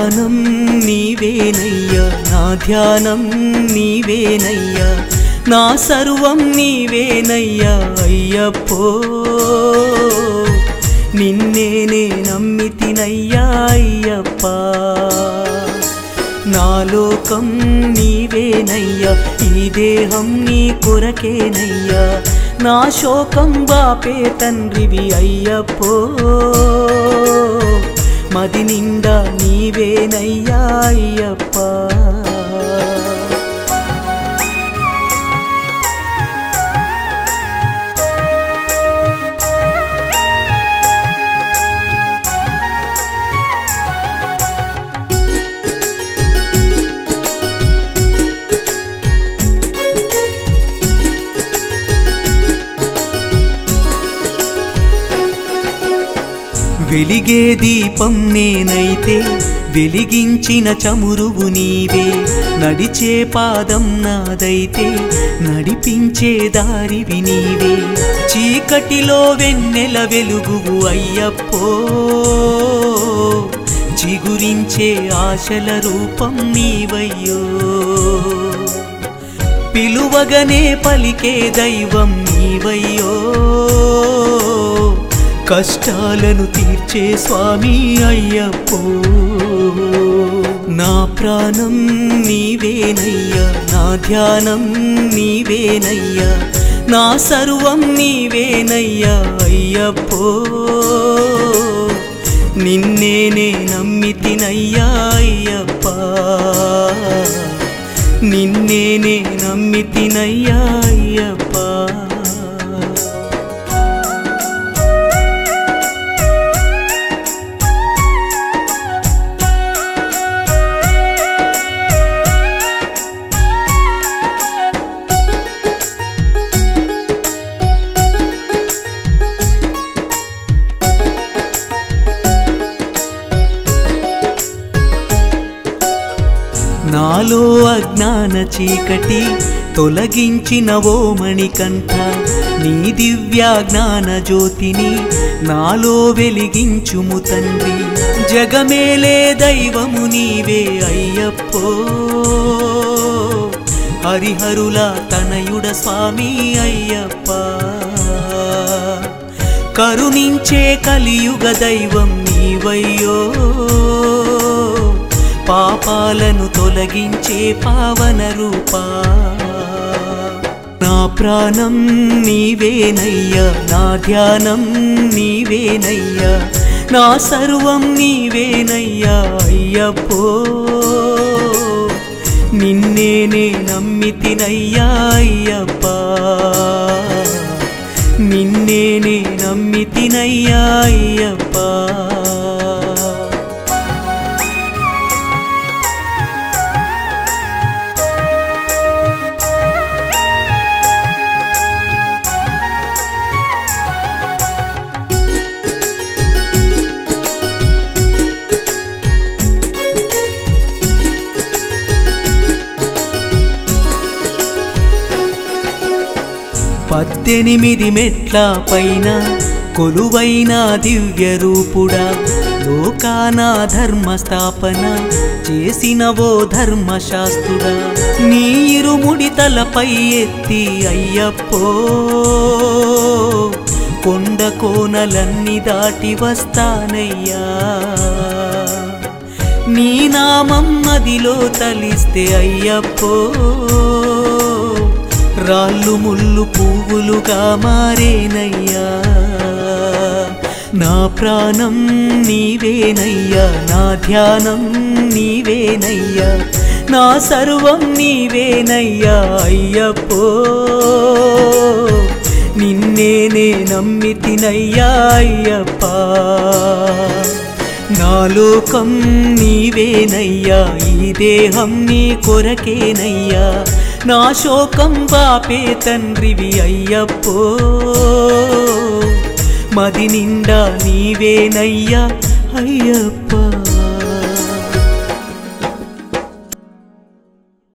ప్రాణం నీవేనయ్యా నా ధ్యానం నీవేనయ్యా నా సర్వం నీవేనయ్యా అయ్యప్పో నిన్నేనే నమ్మితినయ్యా అయ్యప్ప నా లోకం నీవేనయ్యా ఈ దేహం నీ కొరకేనయ్యా నా శోకం బాపే తండ్రివి అయ్యప్పో మది నిండా నీవేనయ్యా అయ్యప్ప వెలిగే దీపం నేనైతే వెలిగించిన చమురువు నీవే నడిచే పాదం నాదైతే నడిపించే దారివి నీవే చీకటిలో వెన్నెల వెలుగువు అయ్యప్పో చిగురించే ఆశల రూపం నీవయ్యో పిలువగనే పలికే దైవం నీవయ్యో కష్టాలను తీర్చే స్వామి అయ్యప్పో నా ప్రాణం నీవేనయ్యా నా ధ్యానం నీవేనయ్యా నా సర్వం నీవేనయ్యా అయ్యప్పో నిన్నేనే నమ్మితినయ్యా అయ్యప్ప నిన్నేనే నమ్మితినయ్యా అయ్యప్ప నాలో అజ్ఞాన చీకటి తొలగించిన ఓ మణికంఠ నీ దివ్య జ్ఞాన జ్యోతిని నాలో వెలిగించుము తండ్రి జగమేలే దైవము నీవే అయ్యప్పో హరిహరుల తనయుడ స్వామి అయ్యప్ప కరుణించే కలియుగ దైవం నీవయ్యో పాపాలను తొలగించే పావన రూపా నా ప్రాణం నీవేనయ్యా నా ధ్యానం నీవేనయ్యా నా సర్వం నీవేనయ్యా అయ్యప్పో నిన్నేనే నమ్మితినయ్యా అయ్యప్ప నిన్నేనే నమ్మితినయ్యా అయ్యప్ప పద్దెనిమిది మెట్ల పైన కొలువైన దివ్య రూపుడా లోకాన ధర్మ స్థాపన చేసినవో ధర్మశాస్త్రుడా నీ ఇరుముడి తలపై ఎత్తి అయ్యప్పో కొండ కోనలన్నీ దాటి వస్తానయ్యా నీ నామం మదిలో తలిస్తే అయ్యప్పో రాళ్ళు ముళ్ళు పువ్వులుగా మారేనయ్యా నా ప్రాణం నీవేనయ్యా నా ధ్యానం నీవేనయ్యా నా సర్వం నీవేనయ్యా అయ్యప్పో నిన్నేనే నమ్మితినయ్యా అయ్యప్ప నా లోకం నీవేనయ్యా ఈ దేహం నీ కొరకేనయ్యా నా శోకం బాపే తండ్రివి అయ్యప్పో మది నిండా నీవేనయ్యా అయ్యప్ప